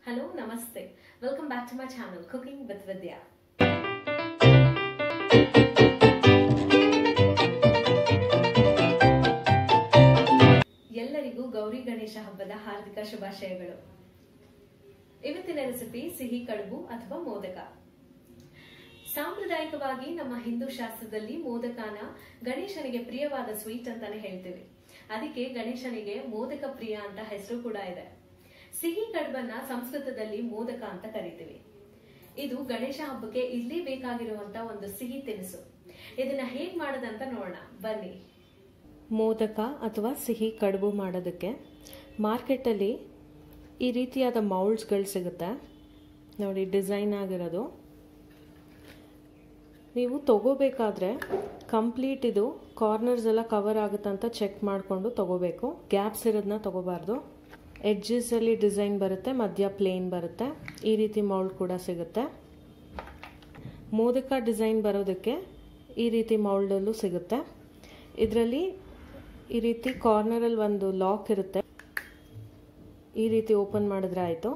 Hello, Namaste. Welcome back to my channel, Cooking with Vidya. ಎಲ್ಲರಿಗೂ ಗೌರಿ ಗಣೇಶ ಹಬ್ಬದ ಹಾರ್ದಿಕ ಶುಭಾಶಯಗಳು ಇವತ್ತಿನ ರೆಸಿಪಿ ಸಿಹಿ ಕಡುಬು ಅಥವಾ ಮೋದಕ ಸಾಂಪ್ರದಾಯಿಕವಾಗಿ ನಮ್ಮ ಹಿಂದೂ ಶಾಸ್ತ್ರದಲ್ಲಿ ಮೋದಕನ ಗಣೇಶನಿಗೆ ಪ್ರಿಯವಾದ ಸ್ವೀಟ್ ಅಂತಾನೆ ಹೇಳ್ತೀವಿ ಅದಕ್ಕೆ ಗಣೇಶನಿಗೆ ಮೋದಕ ಪ್ರಿಯ ಅಂತ ಹೆಸರು ಕೂಡ ಇದೆ ಸಿಹಿ ಕಡುಬನ್ನ ಸಂಸ್ಕೃತದಲ್ಲಿ ಮೋದಕ ಅಂತ ಕರಿತೀವಿ ಇದು ಗಣೇಶ ಹಬ್ಬಕ್ಕೆ ಇಲ್ಲಿ ಬೇಕಾಗಿರುವಂತ ಒಂದು ಸಿಹಿ ತಿನಿಸು ಇದನ್ನ ಹೇಗ್ ಮಾಡೋದಂತ ನೋಡೋಣ ಬನ್ನಿ ಮೋದಕ ಅಥವಾ ಸಿಹಿ ಕಡುಬು ಮಾಡೋದಕ್ಕೆ ಮಾರ್ಕೆಟಲ್ಲಿ ಈ ರೀತಿಯಾದ ಮೌಲ್ಡ್ಸ್ಗಳು ಸಿಗುತ್ತೆ ನೋಡಿ ಡಿಸೈನ್ ಆಗಿರೋದು ನೀವು ತಗೋಬೇಕಾದ್ರೆ ಕಂಪ್ಲೀಟ್ ಇದು ಕಾರ್ನರ್ಸ್ ಎಲ್ಲ ಕವರ್ ಆಗುತ್ತಂತ ಚೆಕ್ ಮಾಡಿಕೊಂಡು ತಗೋಬೇಕು ಗ್ಯಾಪ್ಸ್ ಇರೋದನ್ನ ತಗೋಬಾರ್ದು ಎಡ್ಜಸಲ್ಲಿ ಡಿಸೈನ್ ಬರುತ್ತೆ ಮಧ್ಯ ಪ್ಲೇನ್ ಬರುತ್ತೆ ಈ ರೀತಿ ಮೌಲ್ಡ್ ಕೂಡ ಸಿಗುತ್ತೆ ಮೋದಕ ಡಿಸೈನ್ ಬರೋದಕ್ಕೆ ಈ ರೀತಿ ಮೌಲ್ಡಲ್ಲೂ ಸಿಗುತ್ತೆ ಇದರಲ್ಲಿ ಈ ರೀತಿ ಕಾರ್ನರಲ್ಲಿ ಒಂದು ಲಾಕ್ ಇರುತ್ತೆ ಈ ರೀತಿ ಓಪನ್ ಮಾಡಿದ್ರೆ ಆಯಿತು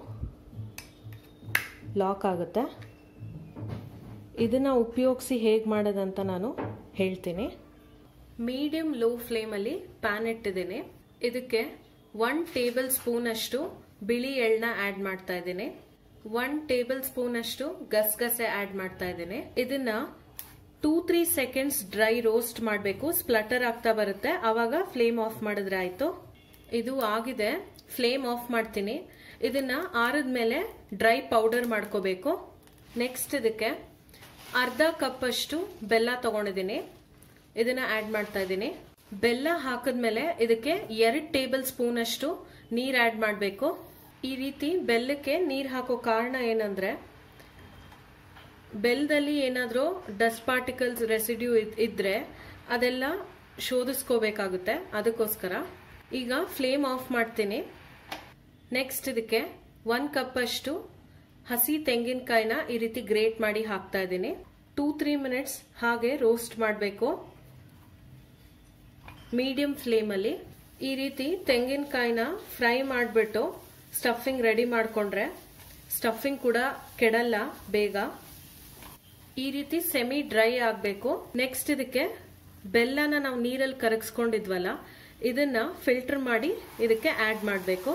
ಲಾಕ್ ಆಗುತ್ತೆ ಇದನ್ನು ಉಪಯೋಗಿಸಿ ಹೇಗೆ ಮಾಡೋದಂತ ನಾನು ಹೇಳ್ತೀನಿ ಮೀಡಿಯಂ ಲೋ ಫ್ಲೇಮಲ್ಲಿ ಪ್ಯಾನ್ ಇಟ್ಟಿದ್ದೀನಿ ಇದಕ್ಕೆ ಒನ್ ಟೇಬಲ್ ಸ್ಪೂನ್ ಅಷ್ಟು ಬಿಳಿ ಎಳ್ಳನ್ನ ಆ್ಯಡ್ ಮಾಡ್ತಾ ಇದ್ದೀನಿ ಒನ್ ಟೇಬಲ್ ಸ್ಪೂನ್ ಅಷ್ಟು ಗಸಗಸೆ ಆ್ಯಡ್ ಮಾಡ್ತಾ ಇದ್ದೀನಿ ಇದನ್ನ two three seconds dry roast ಮಾಡಬೇಕು ಸ್ಪ್ಲಟರ್ ಆಗ್ತಾ ಬರುತ್ತೆ ಆವಾಗ ಫ್ಲೇಮ್ ಆಫ್ ಮಾಡಿದ್ರೆ ಆಯ್ತು ಇದು ಆಗಿದೆ ಫ್ಲೇಮ್ ಆಫ್ ಮಾಡ್ತೀನಿ ಇದನ್ನ ಆರಿದ್ಮೇಲೆ ಡ್ರೈ ಪೌಡರ್ ಮಾಡ್ಕೋಬೇಕು ನೆಕ್ಸ್ಟ್ ಇದಕ್ಕೆ ಅರ್ಧ ಕಪ್ ಅಷ್ಟು ಬೆಲ್ಲ ತಗೊಂಡಿದ್ದೀನಿ ಇದನ್ನ ಆಡ್ ಮಾಡ್ತಾ ಇದ್ದೀನಿ ಬೆಲ್ಲ ಹಾಕಿದ್ಮೇಲೆ ಇದಕ್ಕೆ ಎರಡು ಟೇಬಲ್ ಸ್ಪೂನ್ ಅಷ್ಟು ನೀರ್ ಆಡ್ ಮಾಡಬೇಕು ಈ ರೀತಿ ಬೆಲ್ಲಕ್ಕೆ ನೀರ್ ಹಾಕೋ ಕಾರಣ ಏನಂದ್ರೆ ಬೆಲ್ಲದಲ್ಲಿ ಏನಾದರೂ ಡಸ್ಟ್ ಪಾರ್ಟಿಕಲ್ಸ್ ರೆಸಿಡ್ಯೂ ಇದ್ರೆ ಅದೆಲ್ಲ ಶೋಧಿಸ್ಕೋಬೇಕಾಗುತ್ತೆ ಅದಕ್ಕೋಸ್ಕರ ಈಗ ಫ್ಲೇಮ್ ಆಫ್ ಮಾಡ್ತೀನಿ ನೆಕ್ಸ್ಟ್ ಇದಕ್ಕೆ ಒನ್ ಕಪ್ ಅಷ್ಟು ಹಸಿ ತೆಂಗಿನಕಾಯಿನ ಈ ರೀತಿ ಗ್ರೇಟ್ ಮಾಡಿ ಹಾಕ್ತಾ ಇದ್ದೀನಿ ಟೂ ತ್ರೀ ಮಿನಿಟ್ಸ್ ಹಾಗೆ ರೋಸ್ಟ್ ಮಾಡಬೇಕು ಮೀಡಿಯಂ ಫ್ಲೇಮಲ್ಲಿ ಈ ರೀತಿ ತೆಂಗಿನಕಾಯಿನ ಫ್ರೈ ಮಾಡಿಬಿಟ್ಟು ಸ್ಟಫಿಂಗ್ ರೆಡಿ ಮಾಡಿಕೊಂಡ್ರೆ ಸ್ಟಫಿಂಗ್ ಕೂಡ ಕೆಡಲ್ಲ ಬೇಗ ಈ ರೀತಿ ಸೆಮಿ ಡ್ರೈ ಆಗಬೇಕು ನೆಕ್ಸ್ಟ್ ಇದಕ್ಕೆ ಬೆಲ್ಲನ ನಾವು ನೀರಲ್ಲಿ ಕರಗಿಸ್ಕೊಂಡಿದ್ವಲ್ಲ ಇದನ್ನ ಫಿಲ್ಟರ್ ಮಾಡಿ ಇದಕ್ಕೆ ಆಡ್ ಮಾಡಬೇಕು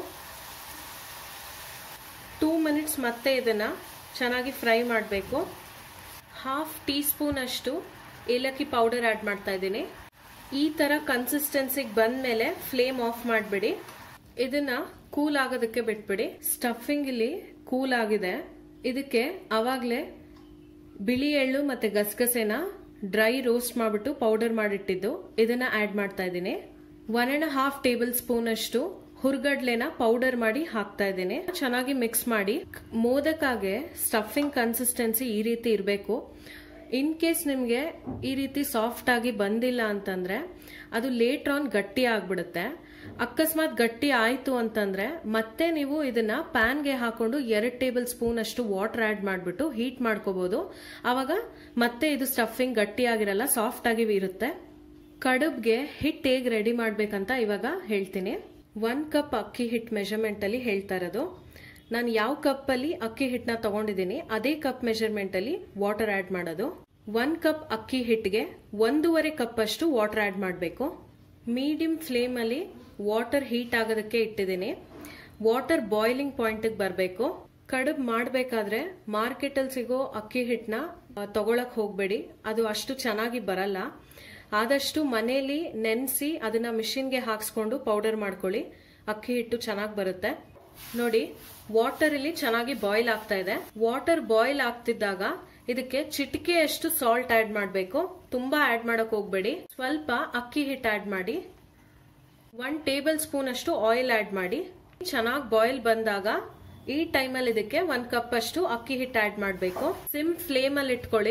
ಟೂ ಮಿನಿಟ್ಸ್ ಮತ್ತೆ ಇದನ್ನ ಚೆನ್ನಾಗಿ ಫ್ರೈ ಮಾಡಬೇಕು ಹಾಫ್ ಟೀ ಸ್ಪೂನ್ ಅಷ್ಟು ಏಲಕ್ಕಿ ಪೌಡರ್ ಆಡ್ ಮಾಡ್ತಾ ಇದ್ದೀನಿ ಈ ತರ ಕನ್ಸಿಸ್ಟೆನ್ಸಿಗೆ ಬಂದ್ಮೇಲೆ ಫ್ಲೇಮ್ ಆಫ್ ಮಾಡಿಬಿಡಿ ಇದನ್ನ ಕೂಲ್ ಆಗೋದಕ್ಕೆ ಬಿಟ್ಬಿಡಿ ಸ್ಟಫಿಂಗ್ ಇಲ್ಲಿ ಕೂಲ್ ಆಗಿದೆ ಇದಕ್ಕೆ ಅವಾಗಲೇ ಬಿಳಿ ಎಳ್ಳು ಮತ್ತೆ ಗಸಗಸೆನ ಡ್ರೈ ರೋಸ್ಟ್ ಮಾಡಿಬಿಟ್ಟು ಪೌಡರ್ ಮಾಡಿಟ್ಟಿದ್ದು ಇದನ್ನ ಆಡ್ ಮಾಡ್ತಾ ಇದ್ದೀನಿ one and half tablespoon ಅಷ್ಟು ಹುರ್ಗಡ್ಲೆನ ಪೌಡರ್ ಮಾಡಿ ಹಾಕ್ತಾ ಇದ್ದೀನಿ ಚೆನ್ನಾಗಿ ಮಿಕ್ಸ್ ಮಾಡಿ ಮೋದಕಾಗೆ ಸ್ಟಫಿಂಗ್ ಕನ್ಸಿಸ್ಟೆನ್ಸಿ ಈ ರೀತಿ ಇರಬೇಕು ಇನ್ ಕೇಸ್ ನಿಮಗೆ ಈ ರೀತಿ ಸಾಫ್ಟ್ ಆಗಿ ಬಂದಿಲ್ಲ ಅಂತಂದ್ರೆ ಅದು ಲೇಟ್ ಆನ್ ಗಟ್ಟಿ ಆಗ್ಬಿಡುತ್ತೆ ಅಕಸ್ಮಾತ್ ಗಟ್ಟಿ ಆಯ್ತು ಅಂತಂದ್ರೆ ಮತ್ತೆ ನೀವು ಇದನ್ನ ಪ್ಯಾನ್ಗೆ ಹಾಕೊಂಡು ಎರಡು ಟೇಬಲ್ ಸ್ಪೂನ್ ಅಷ್ಟು ವಾಟರ್ ಆಡ್ ಮಾಡಿಬಿಟ್ಟು ಹೀಟ್ ಮಾಡ್ಕೋಬಹುದು ಅವಾಗ ಮತ್ತೆ ಇದು ಸ್ಟಫಿಂಗ್ ಗಟ್ಟಿ ಆಗಿರಲ್ಲ ಸಾಫ್ಟ್ ಆಗಿ ಇರುತ್ತೆ ಕಡುಬ್ಗೆ ಹಿಟ್ ಹೇಗೆ ರೆಡಿ ಮಾಡ್ಬೇಕಂತ ಇವಾಗ ಹೇಳ್ತೀನಿ ಒನ್ ಕಪ್ ಅಕ್ಕಿ ಹಿಟ್ ಮೆಜರ್ಮೆಂಟ್ ಅಲ್ಲಿ ಹೇಳ್ತಾ ಇರೋದು ನಾನು ಯಾವ ಕಪ್ ಅಲ್ಲಿ ಅಕ್ಕಿ ಹಿಟ್ಟನ್ನ ತಗೊಂಡಿದ್ದೀನಿ ಅದೇ ಕಪ್ ಮೆಜರ್ಮೆಂಟ್ ಅಲ್ಲಿ ವಾಟರ್ ಆಡ್ ಮಾಡೋದು ಒನ್ ಕಪ್ ಅಕ್ಕಿ ಹಿಟ್ಗೆ ಒಂದೂವರೆ ಕಪ್ ಅಷ್ಟು ವಾಟರ್ ಆಡ್ ಮಾಡಬೇಕು ಮೀಡಿಯಂ ಫ್ಲೇಮ್ ಅಲ್ಲಿ ವಾಟರ್ ಹೀಟ್ ಆಗೋದಕ್ಕೆ ಇಟ್ಟಿದ್ದೀನಿ ವಾಟರ್ ಬಾಯ್ಲಿಂಗ್ ಪಾಯಿಂಟ್ಗೆ ಬರಬೇಕು ಕಡುಬು ಮಾಡಬೇಕಾದ್ರೆ ಮಾರ್ಕೆಟಲ್ಲಿ ಸಿಗೋ ಅಕ್ಕಿ ಹಿಟ್ಟನ್ನ ತಗೊಳಕ್ ಹೋಗಬೇಡಿ ಅದು ಅಷ್ಟು ಚೆನ್ನಾಗಿ ಬರಲ್ಲ ಆದಷ್ಟು ಮನೆಯಲ್ಲಿ ನೆನೆಸಿ ಅದನ್ನ ಮಿಷಿನ್ಗೆ ಹಾಕ್ಸ್ಕೊಂಡು ಪೌಡರ್ ಮಾಡ್ಕೊಳ್ಳಿ ಅಕ್ಕಿ ಹಿಟ್ಟು ಚೆನ್ನಾಗಿ ಬರುತ್ತೆ ನೋಡಿ ವಾಟರ್ ಇಲ್ಲಿ ಚೆನ್ನಾಗಿ ಬಾಯ್ಲ್ ಆಗ್ತಾ ಇದೆ ವಾಟರ್ ಬಾಯ್ಲ್ ಆಗ್ತಿದ್ದಾಗ ಇದಕ್ಕೆ ಚಿಟಿಕೆಯಷ್ಟು ಸಾಲ್ಟ್ ಆಡ್ ಮಾಡಬೇಕು ತುಂಬಾ ಆಡ್ ಮಾಡಕ್ ಹೋಗ್ಬೇಡಿ ಸ್ವಲ್ಪ ಅಕ್ಕಿ ಹಿಟ್ಟು ಆಡ್ ಮಾಡಿ ಒನ್ ಟೇಬಲ್ ಸ್ಪೂನ್ ಅಷ್ಟು ಆಯಿಲ್ ಆಡ್ ಮಾಡಿ ಚೆನ್ನಾಗಿ ಬಾಯ್ಲ್ ಬಂದಾಗ ಈ ಟೈಮಲ್ಲಿ ಇದಕ್ಕೆ ಒಂದ್ ಕಪ್ ಅಷ್ಟು ಅಕ್ಕಿ ಹಿಟ್ಟು ಆಡ್ ಮಾಡಬೇಕು ಸಿಮ್ ಫ್ಲೇಮ್ ಅಲ್ಲಿ ಇಟ್ಕೊಳ್ಳಿ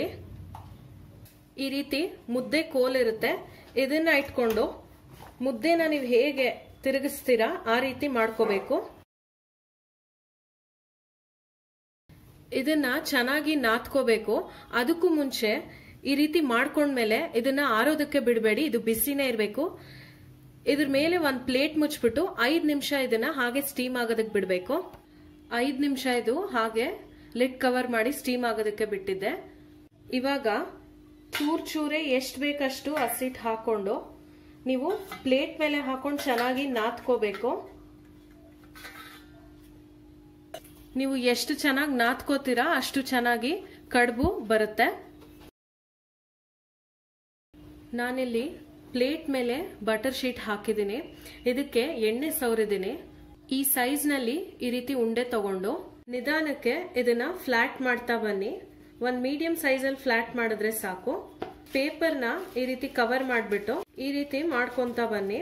ಈ ರೀತಿ ಮುದ್ದೆ ಕೋಲ್ ಇರುತ್ತೆ ಇದನ್ನ ಇಟ್ಕೊಂಡು ಮುದ್ದೆನ ನೀವು ಹೇಗೆ ತಿರುಗಿಸ್ತೀರಾ ಆ ರೀತಿ ಮಾಡ್ಕೋಬೇಕು ಇದನ್ನ ಚೆನ್ನಾಗಿ ನಾತ್ಕೋಬೇಕು ಅದಕ್ಕೂ ಮುಂಚೆ ಈ ರೀತಿ ಮಾಡ್ಕೊಂಡ್ಮೇಲೆ ಇದನ್ನ ಆರೋದಕ್ಕೆ ಬಿಡಬೇಡಿ ಇದು ಬಿಸಿನೇ ಇರಬೇಕು ಇದ್ರ ಮೇಲೆ ಒಂದ್ ಪ್ಲೇಟ್ ಮುಚ್ಚಿಬಿಟ್ಟು ಐದ್ ನಿಮಿಷ ಇದನ್ನ ಹಾಗೆ ಸ್ಟೀಮ್ ಆಗೋದಕ್ಕೆ ಬಿಡಬೇಕು ಐದು ನಿಮಿಷ ಇದು ಹಾಗೆ ಲಿಡ್ ಕವರ್ ಮಾಡಿ ಸ್ಟೀಮ್ ಆಗೋದಕ್ಕೆ ಬಿಟ್ಟಿದ್ದೆ ಇವಾಗ ಚೂರ್ ಚೂರೇ ಎಷ್ಟು ಬೇಕಷ್ಟು ಹಸಿಟ್ಟು ಹಾಕೊಂಡು ನೀವು ಪ್ಲೇಟ್ ಮೇಲೆ ಹಾಕೊಂಡು ಚೆನ್ನಾಗಿ ನಾದ್ಕೋಬೇಕು ನೀವು ಎಷ್ಟು ಚೆನ್ನಾಗಿ ನಾದ್ಕೋತೀರಾ ಅಷ್ಟು ಚೆನ್ನಾಗಿ ಕಡುಬು ಬರುತ್ತೆ ನಾನಿಲ್ಲಿ ಪ್ಲೇಟ್ ಮೇಲೆ ಬಟರ್ ಶೀಟ್ ಹಾಕಿದ್ದೀನಿ ಇದಕ್ಕೆ ಎಣ್ಣೆ ಸವರಿದ್ದೀನಿ ಈ ಸೈಜ್ನಲ್ಲಿ ಈ ರೀತಿ ಉಂಡೆ ತಗೊಂಡು ನಿಧಾನಕ್ಕೆ ಇದನ್ನ ಫ್ಲಾಟ್ ಮಾಡ್ತಾ ಬನ್ನಿ ಒಂದು ಮೀಡಿಯಂ ಸೈಜಲ್ಲಿ ಫ್ಲಾಟ್ ಮಾಡಿದ್ರೆ ಸಾಕು ಪೇಪರ್ನ ಈ ರೀತಿ ಕವರ್ ಮಾಡಿಬಿಟ್ಟು ಈ ರೀತಿ ಮಾಡ್ಕೊಂತ ಬನ್ನಿ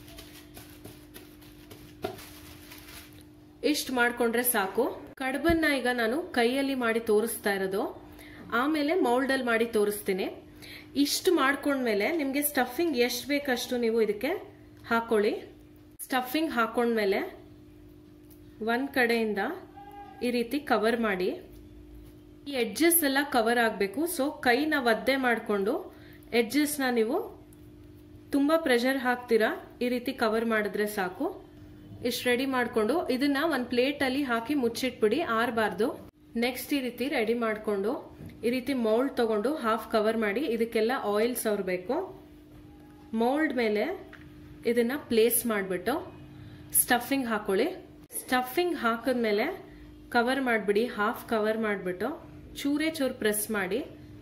ಇಷ್ಟು ಮಾಡ್ಕೊಂಡ್ರೆ ಸಾಕು ಕಡುಬನ್ನ ಈಗ ನಾನು ಕೈಯಲ್ಲಿ ಮಾಡಿ ತೋರಿಸ್ತಾ ಇರೋದು ಆಮೇಲೆ ಮೌಲ್ಡಲ್ಲಿ ಮಾಡಿ ತೋರಿಸ್ತೀನಿ ಇಷ್ಟು ಮಾಡ್ಕೊಂಡ್ಮೇಲೆ ನಿಮಗೆ ಸ್ಟಫಿಂಗ್ ಎಷ್ಟು ಬೇಕಷ್ಟು ನೀವು ಇದಕ್ಕೆ ಹಾಕೊಳ್ಳಿ ಸ್ಟಫಿಂಗ್ ಹಾಕೊಂಡ್ಮೇಲೆ ಒಂದು ಕಡೆಯಿಂದ ಈ ರೀತಿ ಕವರ್ ಮಾಡಿ ಈ ಎಡ್ಜಸ್ ಎಲ್ಲ ಕವರ್ ಆಗಬೇಕು ಸೊ ಕೈನ ಒದ್ದೆ ಮಾಡಿಕೊಂಡು ಎಡ್ಜಸ್ನ ನೀವು ತುಂಬ ಪ್ರೆಷರ್ ಹಾಕ್ತೀರಾ ಈ ರೀತಿ ಕವರ್ ಮಾಡಿದ್ರೆ ಸಾಕು ಇಷ್ಟು ರೆಡಿ ಮಾಡಿಕೊಂಡು ಇದನ್ನ ಒಂದು ಪ್ಲೇಟಲ್ಲಿ ಹಾಕಿ ಮುಚ್ಚಿಟ್ಬಿಡಿ ಆರಬಾರ್ದು ನೆಕ್ಸ್ಟ್ ಈ ರೀತಿ ರೆಡಿ ಮಾಡಿಕೊಂಡು ಈ ರೀತಿ ಮೌಲ್ಡ್ ತಗೊಂಡು ಹಾಫ್ ಕವರ್ ಮಾಡಿ ಇದಕ್ಕೆಲ್ಲ ಆಯಿಲ್ ಸವರಬೇಕು ಮೌಲ್ಡ್ ಮೇಲೆ ಇದನ್ನ ಪ್ಲೇಸ್ ಮಾಡಿಬಿಟ್ಟು ಸ್ಟಫಿಂಗ್ ಹಾಕೊಳ್ಳಿ ಸ್ಟಫಿಂಗ್ ಹಾಕಿದ್ಮೇಲೆ ಕವರ್ ಮಾಡಿಬಿಡಿ ಹಾಫ್ ಕವರ್ ಮಾಡಿಬಿಟ್ಟು ಚೂರೇ ಚೂರು ಪ್ರೆಸ್ ಮಾಡಿ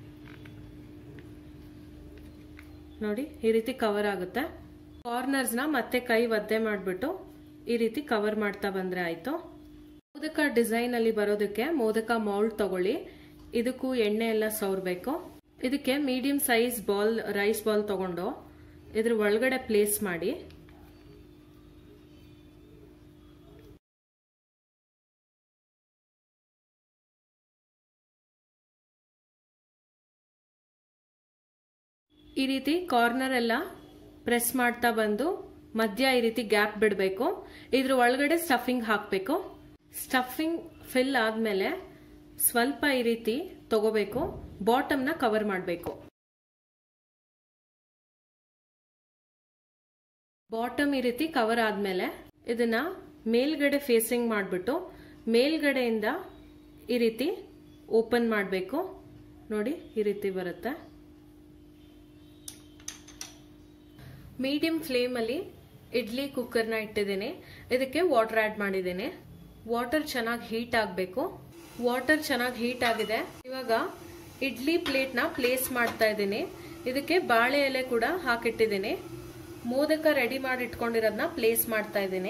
ನೋಡಿ ಈ ರೀತಿ ಕವರ್ ಆಗುತ್ತೆ ಕಾರ್ನರ್ಸ್ನ ಮತ್ತೆ ಕೈ ಒದ್ದೆ ಮಾಡಿಬಿಟ್ಟು ಈ ರೀತಿ ಕವರ್ ಮಾಡ್ತಾ ಬಂದ್ರೆ ಆಯ್ತು ಮೋದಕ ಡಿಸೈನ್ ಅಲ್ಲಿ ಬರೋದಕ್ಕೆ ಮೋದಕ ಮೌಲ್ಡ್ ತಗೊಳ್ಳಿ ಇದಕ್ಕೂ ಎಣ್ಣೆ ಎಲ್ಲ ಸವರ್ಬೇಕು ಇದಕ್ಕೆ medium size ball rice ball ತಗೊಂಡು ಇದ್ರ ಒಳಗಡೆ ಪ್ಲೇಸ್ ಮಾಡಿ ಈ ರೀತಿ ಕಾರ್ನರ್ ಎಲ್ಲ ಪ್ರೆಸ್ ಮಾಡ್ತಾ ಬಂದು ಮಧ್ಯ ಈ ರೀತಿ ಗ್ಯಾಪ್ ಬಿಡಬೇಕು ಇದ್ರ ಒಳಗಡೆ ಸ್ಟಫಿಂಗ್ ಹಾಕಬೇಕು ಸ್ಟಫಿಂಗ್ ಫಿಲ್ ಆದ್ಮೇಲೆ ಸ್ವಲ್ಪ ಈ ರೀತಿ ತಗೋಬೇಕು ಬಾಟಮ್ನ ಕವರ್ ಮಾಡಬೇಕು ಬಾಟಮ್ ಈ ರೀತಿ ಕವರ್ ಆದ್ಮೇಲೆ ಇದನ್ನ ಮೇಲ್ಗಡೆ ಫೇಸಿಂಗ್ ಮಾಡಿಬಿಟ್ಟು ಮೇಲ್ಗಡೆಯಿಂದ ಈ ರೀತಿ ಓಪನ್ ಮಾಡಬೇಕು ನೋಡಿ ಈ ರೀತಿ ಬರುತ್ತೆ ಮೀಡಿಯಂ ಫ್ಲೇಮಲ್ಲಿ ಇಡ್ಲಿ ಕುಕ್ಕರ್ನ ಇಟ್ಟಿದ್ದೀನಿ ಇದಕ್ಕೆ ವಾಟರ್ ಆ್ಯಡ್ ಮಾಡಿದ್ದೀನಿ ವಾಟರ್ ಚೆನ್ನಾಗಿ ಹೀಟ್ ಆಗಬೇಕು ವಾಟರ್ ಚೆನ್ನಾಗಿ ಹೀಟ್ ಆಗಿದೆ ಇವಾಗ ಇಡ್ಲಿ ಪ್ಲೇಟ್ನ ಪ್ಲೇಸ್ ಮಾಡ್ತಾ ಇದ್ದೀನಿ ಇದಕ್ಕೆ ಬಾಳೆ ಎಲೆ ಕೂಡ ಹಾಕಿಟ್ಟಿದ್ದೀನಿ ಮೋದಕ ರೆಡಿ ಮಾಡಿ ಇಟ್ಕೊಂಡಿರೋದನ್ನ ಪ್ಲೇಸ್ ಮಾಡ್ತಾ ಇದ್ದೀನಿ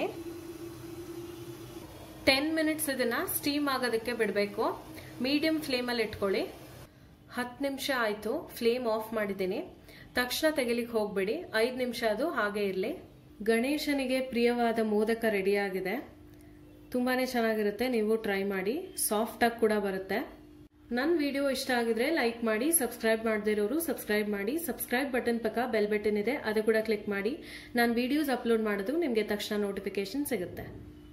ಟೆನ್ ಮಿನಿಟ್ಸ್ ಇದನ್ನ ಸ್ಟೀಮ್ ಆಗೋದಕ್ಕೆ ಬಿಡಬೇಕು ಮೀಡಿಯಂ ಫ್ಲೇಮಲ್ಲಿ ಇಟ್ಕೊಳ್ಳಿ ಹತ್ತು ನಿಮಿಷ ಆಯಿತು ಫ್ಲೇಮ್ ಆಫ್ ಮಾಡಿದ್ದೀನಿ ತಕ್ಷಣ ತೆಗಿಲಿಕ್ಕೆ ಹೋಗ್ಬೇಡಿ ಐದು ನಿಮಿಷ ಅದು ಹಾಗೆ ಇರಲಿ ಗಣೇಶನಿಗೆ ಪ್ರಿಯವಾದ ಮೋದಕ ರೆಡಿಯಾಗಿದೆ ತುಂಬಾ ಚೆನ್ನಾಗಿರುತ್ತೆ ನೀವು ಟ್ರೈ ಮಾಡಿ ಸಾಫ್ಟಾಗಿ ಕೂಡ ಬರುತ್ತೆ ನನ್ನ ವಿಡಿಯೋ ಇಷ್ಟ ಆಗಿದ್ರೆ ಲೈಕ್ ಮಾಡಿ ಸಬ್ಸ್ಕ್ರೈಬ್ ಮಾಡದೇ ಇರೋರು ಸಬ್ಸ್ಕ್ರೈಬ್ ಮಾಡಿ ಸಬ್ಸ್ಕ್ರೈಬ್ ಬಟನ್ ಪಕ್ಕ ಬೆಲ್ ಬಟನ್ ಇದೆ ಅದು ಕೂಡ ಕ್ಲಿಕ್ ಮಾಡಿ ನಾನು ವಿಡಿಯೋಸ್ ಅಪ್ಲೋಡ್ ಮಾಡೋದು ನಿಮಗೆ ತಕ್ಷಣ ನೋಟಿಫಿಕೇಶನ್ ಸಿಗುತ್ತೆ